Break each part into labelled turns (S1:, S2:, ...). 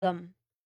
S1: come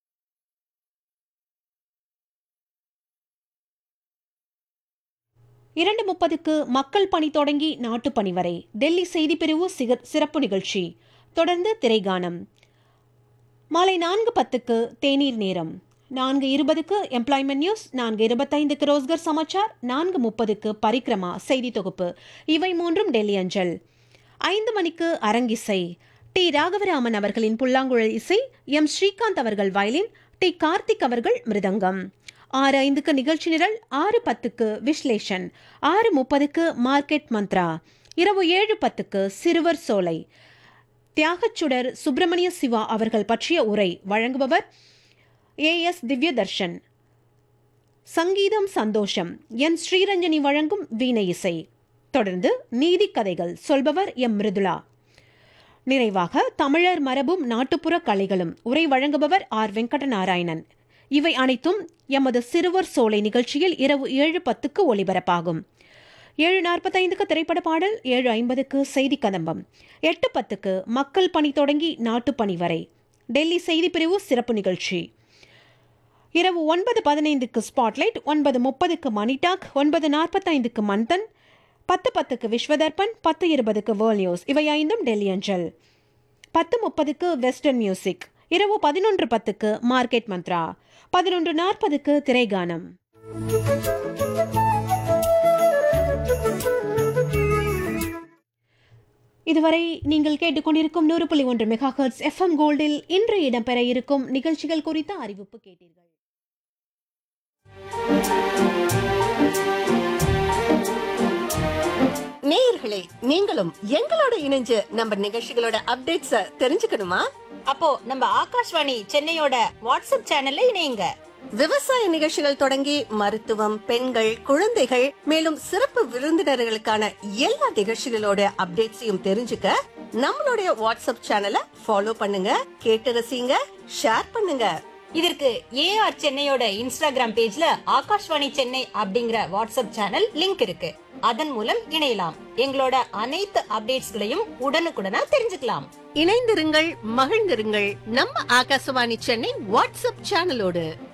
S1: இரண்டு முப்பதுக்கு மக்கள் பணி தொடங்கி நாட்டுப் பணி வரை டெல்லி செய்திப்பிரிவு சிக- சிறப்பு நிகழ்ச்சி தொடர்ந்து திரைகானம் மாலை நான்கு பத்துக்கு தேநீர் நேரம் நான்கு இருபதுக்கு எம்ப்ளாய்மெண்ட் நியூஸ் நான்கு இருபத்தைந்துக்கு ரோஸ்கர் சமாச்சார் நான்கு முப்பதுக்கு பரிக்ரமா செய்தி தொகுப்பு இவை மூன்றும் டெல்லி அஞ்சல் ஐந்து மணிக்கு அரங்கிசை டி ராகவராமன் அவர்களின் புல்லாங்குழல் இசை எம் ஸ்ரீகாந்த் அவர்கள் வயலின் டி கார்த்திக் அவர்கள் மிருதங்கம் ஆறு ஐந்துக்கு நிகழ்ச்சி நிரல் ஆறு பத்துக்கு விஸ்லேஷன் ஆறு முப்பதுக்கு மார்க்கெட் மந்த்ரா இரவு ஏழு பத்துக்கு சிறுவர் சோலை தியாகச்சுடர் சுப்பிரமணிய சிவா அவர்கள் பற்றிய உரை வழங்குபவர் ஏ எஸ் திவ்யதர்ஷன் சங்கீதம் சந்தோஷம் என் ஸ்ரீரஞ்சனி வழங்கும் வீணை இசை தொடர்ந்து நீதி கதைகள் சொல்பவர் எம் மிருதுளா நிறைவாக தமிழர் மரபும் நாட்டுப்புற கலைகளும் உரை வழங்குபவர் ஆர் வெங்கடநாராயணன் இவை அனைத்தும் எமது சிறுவர் சோலை நிகழ்ச்சியில் இரவு ஏழு பத்துக்கு ஒளிபரப்பாகும் ஏழு நாற்பத்தைந்துக்கு திரைப்பட பாடல் ஏழு ஐம்பதுக்கு செய்தி கதம்பம் எட்டு பத்துக்கு மக்கள் பணி தொடங்கி நாட்டுப் பணி வரை டெல்லி செய்திப்பிரிவு சிறப்பு நிகழ்ச்சி இரவு ஒன்பது பதினைந்துக்கு ஸ்பாட்லைட் ஒன்பது முப்பதுக்கு மணிடாக் ஒன்பது நாற்பத்தைந்துக்கு மந்தன் பத்து பத்துக்கு விஸ்வதர்பன் பத்து இருபதுக்கு வேர்ல்ட் நியூஸ் இவை ஐந்தும் டெல்லி அஞ்சல் பத்து முப்பதுக்கு வெஸ்டர்ன் மியூசிக் இரவு பதினொன்று பத்துக்கு மார்க்கெட் மந்த்ரா பதினொன்று நாற்பதுக்கு திரைகானம் இதுவரை நீங்கள் கேட்டுக்கொண்டிருக்கும் நூறு புள்ளி ஒன்று மெகா ஹெர்ட்ஸ் எஃப்எம் கோல்டில் இன்று இடம்பெற இருக்கும் நிகழ்ச்சிகள் குறித்த அறிவிப்பு கேட்டீர்கள்
S2: நேயர்களே நீங்களும் எங்களோட இணைஞ்சு நம்ம நிகழ்ச்சிகளோட அப்டேட்ஸ தெரிஞ்சுக்கணுமா
S3: அப்போ நம்ம ஆகாஷ்வாணி சென்னையோட வாட்ஸ்அப் சேனல்ல இணையுங்க
S2: விவசாய நிகழ்ச்சிகள் தொடங்கி மருத்துவம் பெண்கள் குழந்தைகள் மேலும் சிறப்பு விருந்தினர்களுக்கான எல்லா நிகழ்ச்சிகளோட அப்டேட்ஸையும் தெரிஞ்சுக்க நம்மளுடைய வாட்ஸ்அப் சேனலை ஃபாலோ பண்ணுங்க கேட்டு ரசிங்க ஷேர் பண்ணுங்க
S3: இதற்கு ஏஆர் சென்னையோட இன்ஸ்டாகிராம் பேஜ்ல ஆகாஷ்வாணி சென்னை அப்படிங்கிற வாட்ஸ்அப் சேனல் லிங்க் இருக்கு அதன் மூலம் இணையலாம் எங்களோட அனைத்து அப்டேட்ஸ்களையும் உடனுக்குடனா தெரிஞ்சுக்கலாம்
S2: இணைந்திருங்கள் மகிழ்ந்திருங்கள் நம்ம ஆகாசவாணி சென்னை வாட்ஸ்அப் சேனலோடு